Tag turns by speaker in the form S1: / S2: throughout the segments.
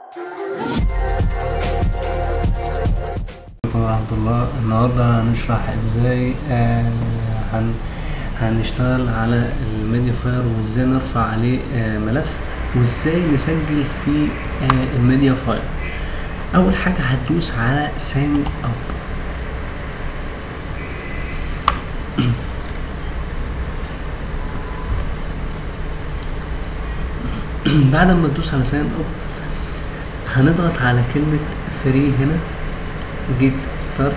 S1: عليكم ورحمة الله النهاردة هنشرح ازاي آه، هن هنشتغل على الميديا فاير وازاي نرفع عليه آه، ملف وازاي نسجل في آه، الميديا فاير اول حاجة هتدوس على ساين اب بعد ما تدوس على ساين اب هنضغط على كلمة فري هنا جيت ستارت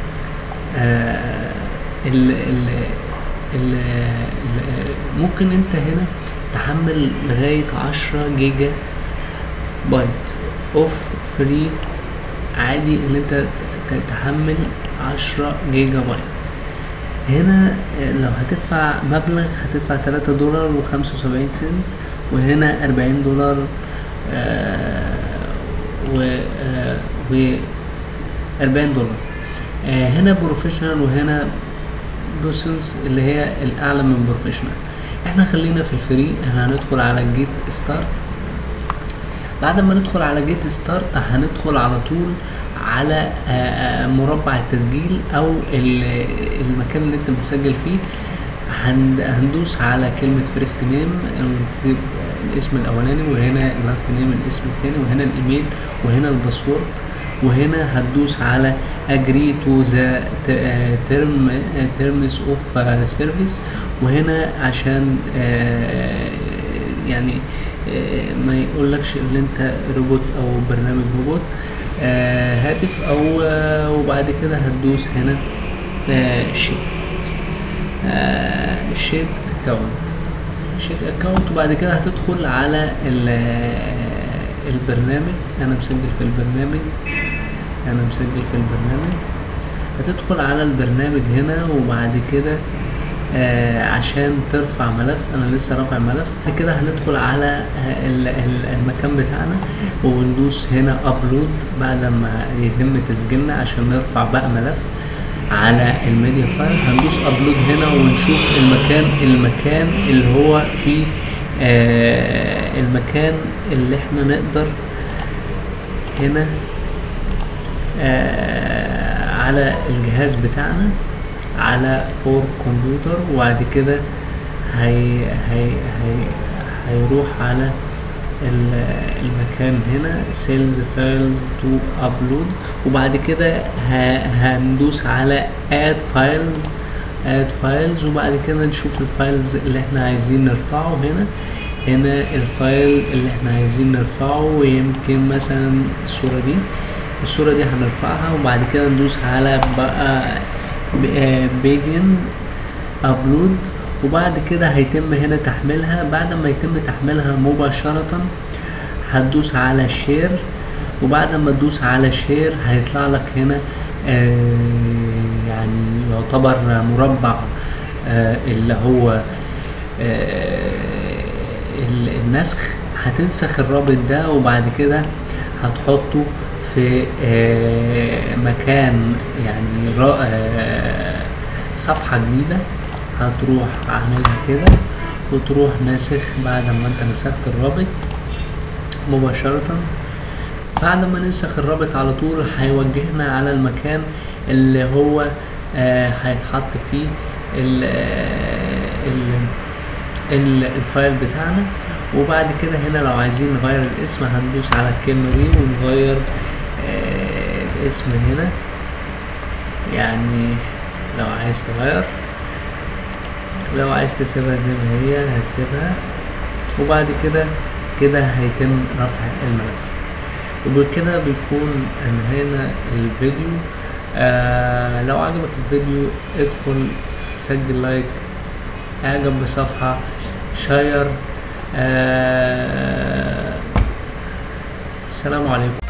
S1: ال ال ال ال- ممكن انت هنا تحمل لغاية عشرة جيجا بايت اوف فري عادي ان انت ت- تحمل عشرة جيجا بايت هنا آه، لو هتدفع مبلغ هتدفع تلاتة دولار وخمسة وسبعين سنت وهنا أربعين دولار آه، و آه، و 40 دولار آه هنا بروفيشنال وهنا دوسنس اللي هي الاعلى من بروفيشنال احنا خلينا في الفري احنا هندخل على جيت ستارت بعد ما ندخل على جيت ستارت هندخل على طول على آه، آه، مربع التسجيل او ال- المكان اللي انت بتسجل فيه هن- هندوس على كلمة فيرست نيم الاسم الأولاني وهنا اللاست نيم الاسم الثاني وهنا الإيميل وهنا الباسورد وهنا هتدوس على agree to the term terms of service وهنا عشان آه، يعني آه، ما يقولكش ان انت روبوت او برنامج روبوت آه، هاتف او آه، وبعد كده هتدوس هنا شيت شيت اكونت شيت اكونت وبعد كده هتدخل على ال- البرنامج انا مسجل في البرنامج انا مسجل في البرنامج هتدخل على البرنامج هنا وبعد كده آه عشان ترفع ملف انا لسه رافع ملف بعد كده هندخل على آه، ال- ال- المكان بتاعنا وندوس هنا ابلود بعد ما يتم تسجيلنا عشان نرفع بقى ملف على الميديا فايل هندوس ابلود هنا ونشوف المكان المكان اللي هو فيه آه المكان اللي احنا نقدر هنا آه على الجهاز بتاعنا على فور كمبيوتر وبعد كده هي هي هي هيروح على ال- المكان هنا سيلز فايلز تو ابلود وبعد كده ه- هندوس على اد فايلز اد فايلز وبعد كده نشوف الفايلز اللي احنا عايزين نرفعه هنا هنا الفايل اللي احنا عايزين نرفعه ويمكن مثلا الصورة دي الصورة دي هنرفعها وبعد كده ندوس على بقى بيجن ابلود وبعد كده هيتم هنا تحميلها بعد ما يتم تحميلها مباشرة هتدوس على شير وبعد ما تدوس على شير هيطلع لك هنا آه يعني يعتبر مربع آه اللي هو آه ال- النسخ هتنسخ الرابط ده وبعد كده هتحطه في آه، مكان يعني را- آه، صفحة جديدة هتروح عاملها كده وتروح ناسخ بعد ما انت نسخت الرابط مباشرة بعد ما ننسخ الرابط على طول هيوجهنا على المكان اللي هو آه، هيتحط فيه ال ال ال- الفايل بتاعنا وبعد كده هنا لو عايزين نغير الاسم هندوس على الكلمة دي ونغير آه، الاسم هنا يعني لو عايز تغير لو عايز تسيبها زي ما هي هتسيبها وبعد كده كده هيتم رفع الملف وبكده بيكون انهينا الفيديو آه لو عجبك الفيديو ادخل سجل لايك اعجب بصفحة شير آه السلام عليكم